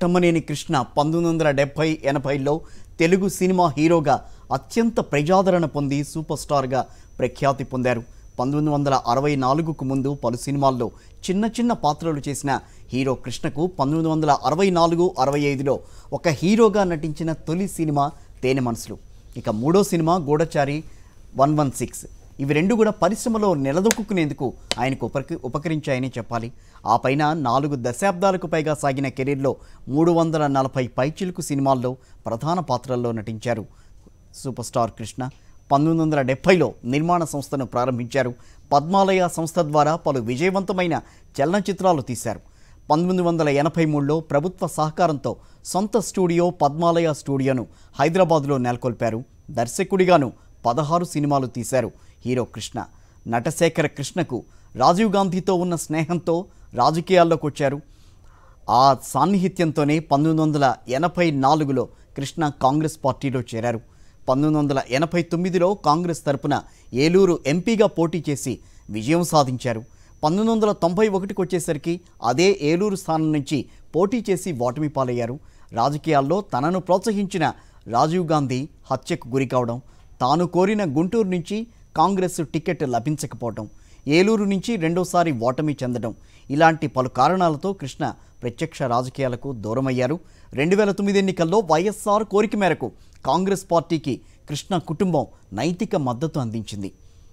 తమ్మనేని కృష్ణ పంతొమ్మిది వందల డెబ్భై ఎనభైలో తెలుగు సినిమా హీరోగా అత్యంత ప్రజాదరణ పొంది సూపర్ స్టార్గా ప్రఖ్యాతి పొందారు పంతొమ్మిది వందల అరవై నాలుగుకు ముందు పలు సినిమాల్లో చిన్న చిన్న పాత్రలు చేసిన హీరో కృష్ణకు పంతొమ్మిది వందల అరవై నాలుగు అరవై ఐదులో ఒక హీరోగా నటించిన తొలి సినిమా తేనె మనసులు ఇక మూడో సినిమా గూఢచారి వన్ వన్ సిక్స్ ఇవి రెండు కూడా పరిశ్రమలో నిలదొక్కునేందుకు ఆయనకు ఉపక ఉపకరించాయని చెప్పాలి ఆ పైన నాలుగు దశాబ్దాలకు పైగా సాగిన కెరీర్లో మూడు వందల నలభై పైచిలుకు సినిమాల్లో ప్రధాన పాత్రల్లో నటించారు సూపర్ స్టార్ కృష్ణ పంతొమ్మిది వందల డెబ్భైలో నిర్మాణ సంస్థను ప్రారంభించారు పద్మాలయ సంస్థ ద్వారా పలు విజయవంతమైన చలనచిత్రాలు తీశారు పంతొమ్మిది వందల ఎనభై మూడులో ప్రభుత్వ సహకారంతో సొంత స్టూడియో పద్మాలయ స్టూడియోను హైదరాబాదులో నెలకొల్పారు దర్శకుడిగాను పదహారు సినిమాలు తీశారు హీరో కృష్ణ నటశేఖర కృష్ణకు రాజీవ్ గాంధీతో ఉన్న స్నేహంతో రాజకీయాల్లోకి వచ్చారు ఆ సాన్నిహిత్యంతోనే పంతొమ్మిది వందల ఎనభై నాలుగులో కృష్ణ కాంగ్రెస్ పార్టీలో చేరారు పంతొమ్మిది వందల ఎనభై తొమ్మిదిలో కాంగ్రెస్ తరపున ఏలూరు ఎంపీగా పోటీ చేసి విజయం సాధించారు పంతొమ్మిది వందల తొంభై ఒకటికి వచ్చేసరికి అదే ఏలూరు స్థానం నుంచి పోటీ చేసి ఓటమి పాలయ్యారు రాజకీయాల్లో తనను ప్రోత్సహించిన రాజీవ్ గాంధీ హత్యకు గురికావడం తాను కోరిన గుంటూరు నుంచి కాంగ్రెస్ టికెట్ లభించకపోవడం ఏలూరు నుంచి రెండోసారి ఓటమి చెందడం ఇలాంటి పలు కారణాలతో కృష్ణ ప్రత్యక్ష రాజకీయాలకు దూరమయ్యారు రెండు వేల తొమ్మిది ఎన్నికల్లో వైఎస్ఆర్ కోరిక మేరకు కాంగ్రెస్ పార్టీకి కృష్ణ కుటుంబం నైతిక మద్దతు అందించింది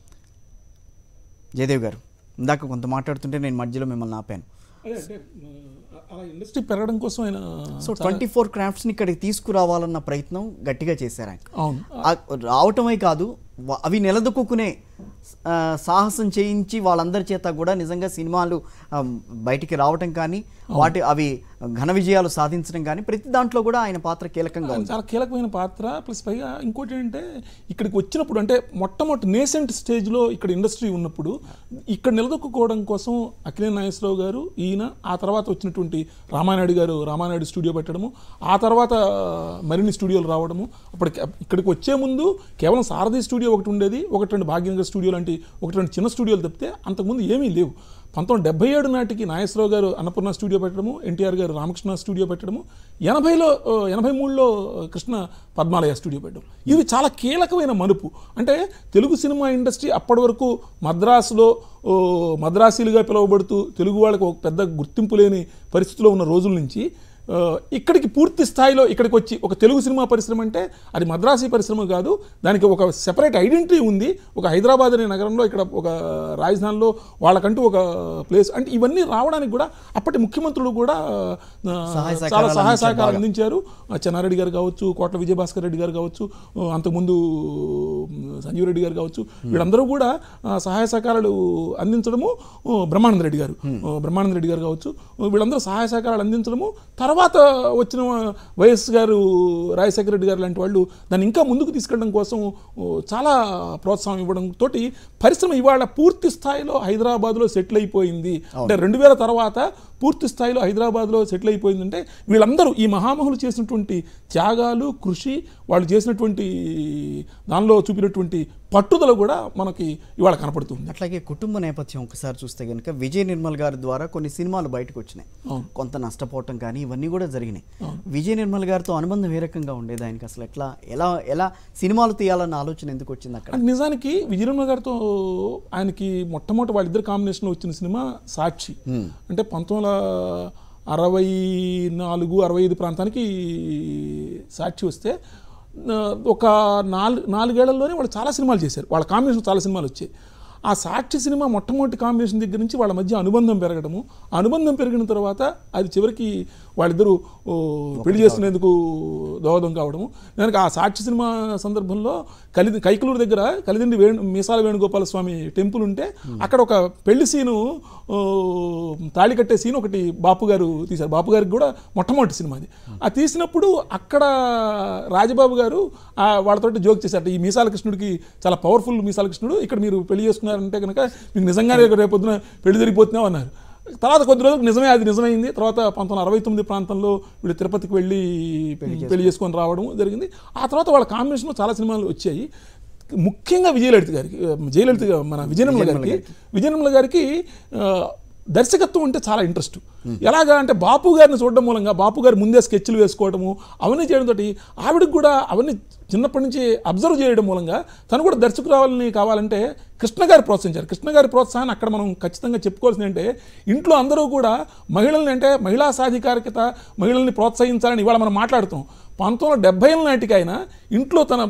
జయదేవ్ గారు ఇందాక కొంత మాట్లాడుతుంటే నేను మధ్యలో మిమ్మల్ని ఆపాను అదే అంటే ఆ, అలా ఇండస్ట్రీ పెరగడం కోసం ఆయన సో ట్వంటీ ఫోర్ క్రాఫ్ట్స్ని ఇక్కడికి తీసుకురావాలన్న ప్రయత్నం గట్టిగా చేశారు ఆయన అవును ఆ రావటమే కాదు వ- అవి నిలదొక్కునే ఆ, సాహసం చేయించి వాళ్ళందరి చేత కూడా నిజంగా సినిమాలు ఆ, బయటికి రావటం కానీ వాటి అవి ఘన విజయాలు సాధించడం కానీ ప్రతి దాంట్లో కూడా ఆయన పాత్ర కీలకంగా ఉంది చాలా కీలకమైన పాత్ర ప్లస్ పైగా ఇంకోటి ఏంటంటే ఇక్కడికి వచ్చినప్పుడు అంటే మొట్టమొదటి నేసెంట్ స్టేజ్లో ఇక్కడ ఇండస్ట్రీ ఉన్నప్పుడు ఇక్కడ నిలదొక్కుకోవడం కోసం అఖిలేన్ నాగేశ్వరరావు గారు ఈయన ఆ తర్వాత వచ్చినటువంటి రామానాయుడు గారు రామానాయుడు స్టూడియో పెట్టడము ఆ తర్వాత మరిన్ని స్టూడియోలు రావడము అప్పటికి ఇక్కడికి వచ్చే ముందు కేవలం సారథి స్టూడియో ఒకటి ఉండేది ఒకటి రెండు భాగ్యనగర్ స్టూడియో లాంటి ఒకటి రెండు చిన్న స్టూడియోలు తప్పితే అంతకుముందు ఏమీ లేవు పంతొమ్మిది డెబ్బై ఏడు నాటికి నాగేశ్వరరావు గారు అన్నపూర్ణ స్టూడియో పెట్టడము ఎన్టీఆర్ గారు రామకృష్ణ స్టూడియో పెట్టడము ఎనభైలో ఆ, ఎనభై మూడులో కృష్ణ పద్మాలయ స్టూడియో పెట్టడం ఇది చాలా కీలకమైన మలుపు అంటే తెలుగు సినిమా ఇండస్ట్రీ అప్పటి వరకు మద్రాసులో ఓ, మద్రాసీలుగా పిలువబడుతూ తెలుగు వాళ్ళకి ఒక పెద్ద గుర్తింపు లేని పరిస్థితిలో ఉన్న రోజుల నుంచి ఆ, ఇక్కడికి పూర్తి స్థాయిలో ఇక్కడికి వచ్చి ఒక తెలుగు సినిమా పరిశ్రమ అంటే అది మద్రాసీ పరిశ్రమ కాదు దానికి ఒక సెపరేట్ ఐడెంటిటీ ఉంది ఒక హైదరాబాద్ అనే నగరంలో ఇక్కడ ఒక రాజధానిలో వాళ్ళకంటూ ఒక ప్లేస్ అంటే ఇవన్నీ రావడానికి కూడా అప్పటి ముఖ్యమంత్రులు కూడా ఆ, సహాయ చాలా సహకారాలు సహాయ అందించారు సహకారాలు బాగా. అందించారు ఆ, చెన్నారెడ్డి గారు కావచ్చు కోట్ల విజయభాస్కర్ రెడ్డి గారు కావచ్చు ఆ, అంతకుముందు ఉమ్, సంజీవ్ రెడ్డి గారు కావచ్చు వీళ్ళందరూ కూడా ఆ, సహాయ సహకారాలు అందించడము ఆ, బ్రహ్మానంద రెడ్డి గారు ఆ, బ్రహ్మానంద రెడ్డి గారు కావచ్చు ఆ, వీళ్ళందరూ సహాయ సహకారాలు అందించడము తర్వాత వచ్చిన వైఎస్ గారు రాజశేఖర రెడ్డి గారు లాంటి వాళ్ళు దాన్ని ఇంకా ముందుకు తీసుకెళ్ళడం కోసం ఆ, చాలా ప్రోత్సాహం ఇవ్వడం తోటి పరిశ్రమ ఇవాళ పూర్తి స్థాయిలో హైదరాబాద్లో సెటిల్ అయిపోయింది అంటే రెండు వేల తర్వాత పూర్తి స్థాయిలో హైదరాబాద్లో సెటిల్ అయిపోయిందంటే వీళ్ళందరూ ఈ మహామహులు చేసినటువంటి త్యాగాలు కృషి వాళ్ళు చేసినటువంటి దానిలో చూపినటువంటి పట్టుదల కూడా మనకి ఇవాళ కనపడుతుంది అట్లాగే కుటుంబ నేపథ్యం ఒకసారి చూస్తే కనుక విజయ్ నిర్మల్ గారి ద్వారా కొన్ని సినిమాలు బయటకు వచ్చినాయి అవును. కొంత నష్టపోవటం కానీ ఇవన్నీ కూడా జరిగినాయి విజయ్ నిర్మల్ గారితో అనుబంధం ఏ రకంగా ఉండేది ఆయనకి అసలు ఎట్లా ఎలా ఎలా సినిమాలు తీయాలన్న ఆలోచన ఎందుకు వచ్చింది అక్కడ అంటే నిజానికి విజయరమణ గారితో ఆయనకి మొట్టమొదటి వాళ్ళిద్దరు కాంబినేషన్లో వచ్చిన సినిమా సాక్షి అంటే పంతొమ్మిది వందల అరవై నాలుగు అరవై ఐదు ప్రాంతానికి సాక్షి వస్తే ఆ, ఒక నాలుగు నాలుగేళ్లలోనే వాళ్ళు చాలా సినిమాలు చేశారు వాళ్ళ కాంబినేషన్ చాలా సినిమాలు వచ్చాయి ఆ సాక్షి సినిమా మొట్టమొదటి కాంబినేషన్ దగ్గర నుంచి వాళ్ళ మధ్య అనుబంధం పెరగడము ఆ అనుబంధం పెరిగిన తర్వాత అది చివరికి వాళ్ళిద్దరూ ఓ, పెళ్లి చేసుకునేందుకు దోహదం కావడము దానికి ఆ సాక్షి సినిమా సందర్భంలో కలి కైకలూరు దగ్గర కలిదిండి వేణు మీసాల వేణుగోపాల స్వామి టెంపుల్ ఉంటే అక్కడ ఒక పెళ్లి సీను ఓ, తాళి కట్టే సీన్ ఒకటి బాపు గారు తీశారు బాపు గారికి కూడా మొట్టమొదటి సినిమా అది ఆ తీసినప్పుడు అక్కడ రాజబాబు గారు ఆ వాళ్ళతోటి జోక్ చేశారు ఈ మీసాల కృష్ణుడికి చాలా పవర్ఫుల్ మీసాల కృష్ణుడు ఇక్కడ మీరు పెళ్లి చేసుకున్నారంటే కనుక మీకు నిజంగానే రేపొద్దున పెళ్లి జరిగిపోతున్నావు అన్నారు తర్వాత కొద్ది రోజులకు నిజమే అది నిజమైంది తర్వాత పంతొమ్మిది అరవై తొమ్మిది ప్రాంతంలో వీళ్ళు తిరుపతికి వెళ్ళి పెళ్లి చేసుకొని రావడం జరిగింది ఆ తర్వాత వాళ్ళ కాంబినేషన్లో చాలా సినిమాలు వచ్చాయి ముఖ్యంగా విజయలలిత గారికి జయలలిత గా- మన విజయనిర్మల గారికి విజయనిర్మల గారికి ఆ, దర్శకత్వం అంటే చాలా ఇంట్రెస్ట్ ఎలాగా అంటే బాపు గారిని చూడడం మూలంగా బాపు గారు ముందే స్కెచ్లు వేసుకోవడము అవన్నీ చేయడంతో ఆవిడకి కూడా అవన్నీ చిన్నప్పటి నుంచి అబ్జర్వ్ చేయడం మూలంగా తను కూడా దర్శకురావాలని కావాలంటే కృష్ణ గారు ప్రోత్సహించారు కృష్ణ గారి ప్రోత్సాహాన్ని అక్కడ మనం ఖచ్చితంగా చెప్పుకోవాల్సింది అంటే ఇంట్లో అందరూ కూడా మహిళల్ని అంటే మహిళా సాధికారికత మహిళల్ని ప్రోత్సహించాలని ఇవాళ మనం మాట్లాడుతాం పంతొమ్మిది వందల డెబ్బై నాటికి ఆయన ఇంట్లో తన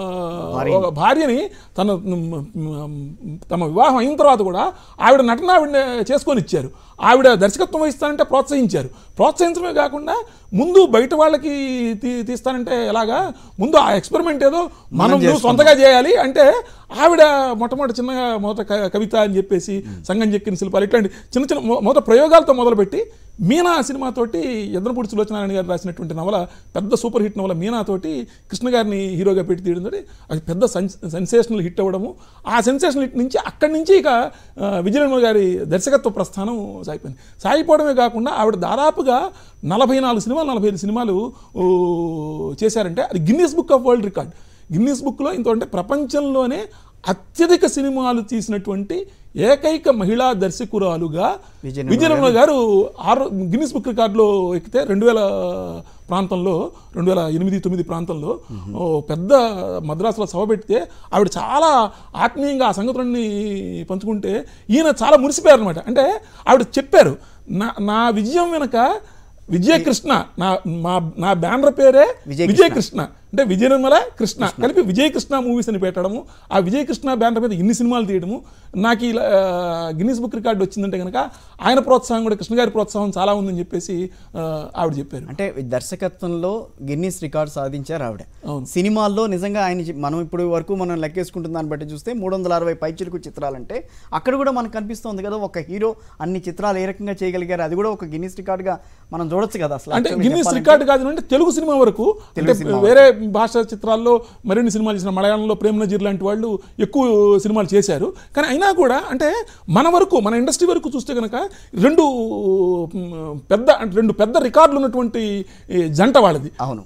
ఆ, ఒక భార్యని తన మ్, తమ వివాహం అయిన తర్వాత కూడా ఆవిడ నటన ఆవిడ చేసుకొని ఇచ్చారు ఆవిడ దర్శకత్వం వహిస్తానంటే ప్రోత్సహించారు ప్రోత్సహించడమే కాకుండా ముందు బయట వాళ్ళకి తీ- తీస్తానంటే ఎలాగా ముందు ఆ ఎక్స్పెరిమెంట్ ఏదో మనం చేసుకుందాం. సొంతగా చేయాలి అంటే ఆవిడ మొట్టమొదటి చిన్నగా మొదట క- కవిత అని చెప్పేసి సంగం చెక్కిన శిల్పాలు ఇట్లాంటి చిన్న చిన్న మొ- మొదట ప్రయోగాలతో మొదలుపెట్టి మీనా సినిమాతోటి ఎద్దనపూడి సులోచనారాయణ గారు రాసినటువంటి నవల పెద్ద సూపర్ హిట్ నవల మీనాతోటి కృష్ణ గారిని హీరోగా పెట్టి తీయడం అది పెద్ద సెన్సేషనల్ హిట్ అవ్వడము ఆ సెన్సేషనల్ హిట్ నుంచి అక్కడి నుంచి ఇక ఆ, విజయనిర్మల గారి దర్శకత్వ ప్రస్థానం సాగిపోయింది సాగిపోవడమే కాకుండా ఆవిడ దాదాపుగా నలభై నాలుగు సినిమాలు నలభై ఐదు సినిమాలు ఊ, చేశారంటే అది Guinness book of world record Guinness బుక్లో ఇంత అంటే ప్రపంచంలోనే అత్యధిక సినిమాలు తీసినటువంటి ఏకైక మహిళా దర్శకురాలుగా విజయనిర్మల విజయనిర్మల గారు ఆరు గిన్నిస్ బుక్ రికార్డులో ఎక్కితే రెండు వేల ప్రాంతంలో రెండు వేల ఎనిమిది తొమ్మిది ప్రాంతంలో ఓ పెద్ద మద్రాసులో సభ పెడితే ఆవిడ చాలా ఆత్మీయంగా ఆ సంగతులన్నీ పంచుకుంటే ఈయన చాలా మురిసిపోయారు అనమాట అంటే ఆవిడ చెప్పారు నా నా విజయం వెనక విజయకృష్ణ నా మా నా బ్యానర్ పేరే విజయకృష్ణ. విజయకృష్ణ అంటే విజయ నిర్మల కృష్ణ కలిపి విజయకృష్ణ మూవీస్ అని పెట్టడము ఆ విజయకృష్ణ బ్యానర్ మీద ఇన్ని సినిమాలు తీయడము నాకు ఇలా గిన్నీస్ బుక్ రికార్డు వచ్చిందంటే కనుక ఆయన ప్రోత్సాహం కూడా కృష్ణ గారి ప్రోత్సాహం చాలా ఉందని చెప్పేసి ఆ, ఆవిడ చెప్పారు అంటే దర్శకత్వంలో గిన్నీస్ రికార్డ్ సాధించారు ఆవిడ అవును. సినిమాల్లో నిజంగా ఆయన చి- మనం ఇప్పుడు వరకు మనం లెక్కేసుకుంటున్న దాన్ని బట్టి చూస్తే మూడు వందల అరవై పైచిలుకు చిత్రాలంటే అక్కడ కూడా మనకు కనిపిస్తుంది కదా ఒక హీరో అన్ని చిత్రాలు ఏ రకంగా చేయగలిగారు అది కూడా ఒక గిన్నీస్ రికార్డ్గా మనం చూడొచ్చు కదా అసలు అంటే actually గిన్నీస్ చెప్పాలంటే. రికార్డు కాదు అంటే తెలుగు సినిమా వరకు తెలుగు అంటే సినిమా వేరే భాషా చిత్రాల్లో మరిన్ని సినిమాలు చేసిన మలయాళంలో ప్రేమ్ నజీర్ లాంటి వాళ్ళు ఎక్కువ సినిమాలు చేశారు కానీ అయినా కూడా అంటే మన వరకు మన ఇండస్ట్రీ వరకు చూస్తే కనుక రెండు మ్, పెద్ద అంటే రెండు పెద్ద రికార్డులు ఉన్నటువంటి ఈ జంట వాళ్ళది అవును